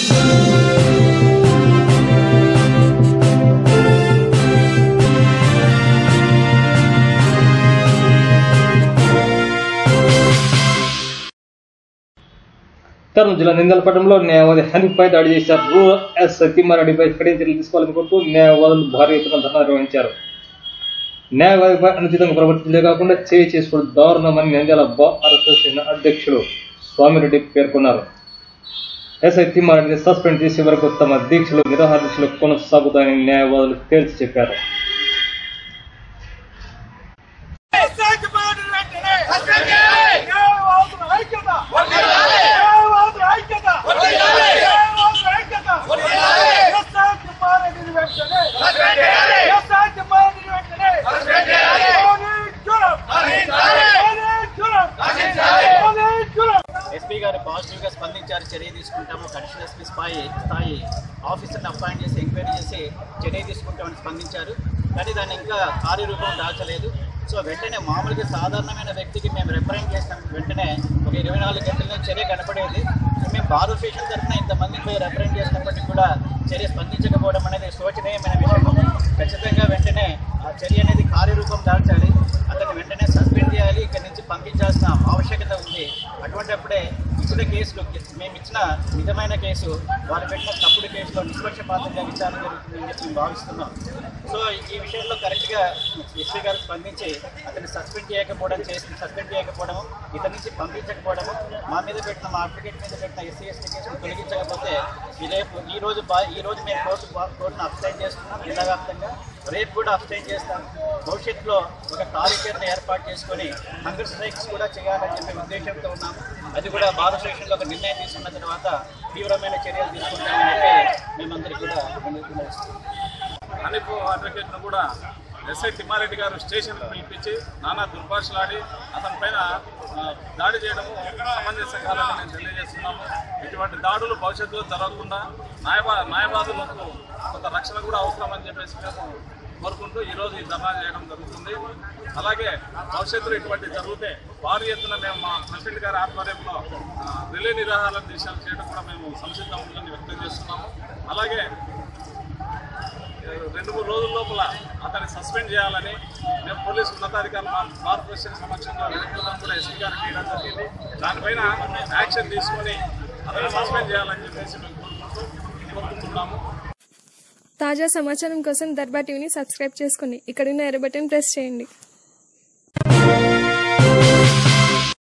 కర్నూలు జిల్లా నిందలపట్నంలో న్యాయవాది హనీఫ్పై దాడి చేశారు రూరల్ ఎస్ సత్యమారెడ్డిపై కఠిన చర్యలు తీసుకోవాలని కోరుతూ న్యాయవాదులు భారీ ఎత్తున ధర్నా నిర్వహించారు న్యాయవాదిపై అనుచితంగా ప్రవర్తించలే కాకుండా చేయి చేసుకోవడం దారుణమని నంద్యాల బార్ అసోసియేషన్ అధ్యక్షుడు స్వామిరెడ్డి పేర్కొన్నారు ఎస్ఐ తిమ్మారెడ్డిని సస్పెండ్ చేసే వరకు తమ దీక్షలు నిరాహార దీక్షలు కొనసాగుతాయని న్యాయవాదులు తేల్చి చెప్పారు ఎస్పీ గారు పాజిటివ్ గా స్పందించారు చర్య తీసుకుంటాము కడిషనల్ ఎస్పీ స్థాయి స్థాయి ఆఫీసర్ని అపాయింట్ చేసి ఎంక్వైరీ చేసి చర్య తీసుకుంటామని స్పందించారు కానీ దాన్ని ఇంకా కార్యరూపం దాచలేదు సో వెంటనే మామూలుగా సాధారణమైన వ్యక్తికి మేము రిప్రజెంట్ చేసిన వెంటనే ఒక ఇరవై నాలుగు గంటల్లో చర్య కనపడేది సో మేము బార్ అసోసియేషన్ తరఫున ఇంతమందిని పోయి రిప్రజెంట్ చేసినప్పటికీ కూడా చర్య స్పందించకపోవడం అనేది శోచనీయమైన విషయం ఖచ్చితంగా వెంటనే ఆ చర్య అనేది కార్యరూపం దాల్చాలి అతన్ని వెంటనే సస్పెండ్ చేయాలి ఇక్కడి నుంచి పంపించాల్సిన ఆవశ్యకత ఉంది అటువంటిప్పుడే ఇచ్చిన కేసులు మేము ఇచ్చిన నిజమైన కేసు వారు పెట్టిన తప్పుడు కేసులో నిష్పక్షపాతంగా విచారణ జరుగుతుందని చెప్పి మేము భావిస్తున్నాం సో ఈ విషయంలో కరెక్ట్గా ఎస్పీ గారు స్పందించి అతన్ని సస్పెండ్ చేయకపోవడం చేసి సస్పెండ్ చేయకపోవడం ఇతని నుంచి పంపించకపోవడము మా మీద పెట్టిన మా అడ్వకేట్ మీద పెట్టిన ఎస్సీ ఎస్టీ కేసును తొలగించకపోతే ఈ రేపు ఈ రోజు బా ఈ రోజు మేము కోర్టు కోర్టును అబ్స్టైన్ చేస్తున్నాం జిల్లా వ్యాప్తంగా రేపు కూడా అబ్స్టైన్ చేస్తాం భవిష్యత్తులో ఒక కార్యాచరణ ఏర్పాటు చేసుకొని హంగర్ స్ట్రైక్స్ కూడా చేయాలని చెప్పే ఉద్దేశంతో ఉన్నాము అది కూడా బార్ అసోసియేషన్లో ఒక నిర్ణయం తీసుకున్న తర్వాత తీవ్రమైన చర్యలు తీసుకుంటామని చెప్పి మేమందరికీ కూడా విన్నవిస్తున్నాం. హనీఫ్ అడ్వకేట్ను కూడా ఎస్ఐ తిమ్మారెడ్డి గారు స్టేషన్ పిలిపించి నానా దుర్భాషలాడి అతని పైన ఆ, దాడి చేయడము సమంజసం కాదని మేము తెలియజేస్తున్నాము ఇటువంటి దాడులు భవిష్యత్తులో జరగకుండా న్యాయవా న్యాయవాదులకు కొంత రక్షణ కూడా అవసరమని చెప్పేసి మేము కోరుకుంటూ ఈరోజు ఈ ధర్నా చేయడం జరుగుతుంది అలాగే భవిష్యత్తులో ఇటువంటి జరిగితే భారీ ఎత్తున మేము మా ప్రెసిడెంట్ గారి ఆధ్వర్యంలో ఆ, రిలే నిరాహార దీక్షలు చేయడం కూడా మేము సంసిద్ధం ఉందని వ్యక్తం చేస్తున్నాము అలాగే రెండు మూడు రోజుల లోపల అతన్ని సస్పెండ్ చేయాలని మేము పోలీసు ఉన్నతాధికారులు మా బార్ ప్రెసిడెంట్ సమక్షంలో వినతులను కూడా ఎస్పీ గారికి చేయడం జరిగింది దానిపైన యాక్షన్ తీసుకొని అతన్ని సస్పెండ్ చేయాలని చెప్పేసి మేము కోరుకుంటూ కోరుకుంటున్నాము తాజా సమాచారం కోసం దర్బా టీవీని సబ్స్క్రైబ్ చేసుకోండి ఇక్కడున్న ఎర్ర బటన్ ప్రెస్ చేయండి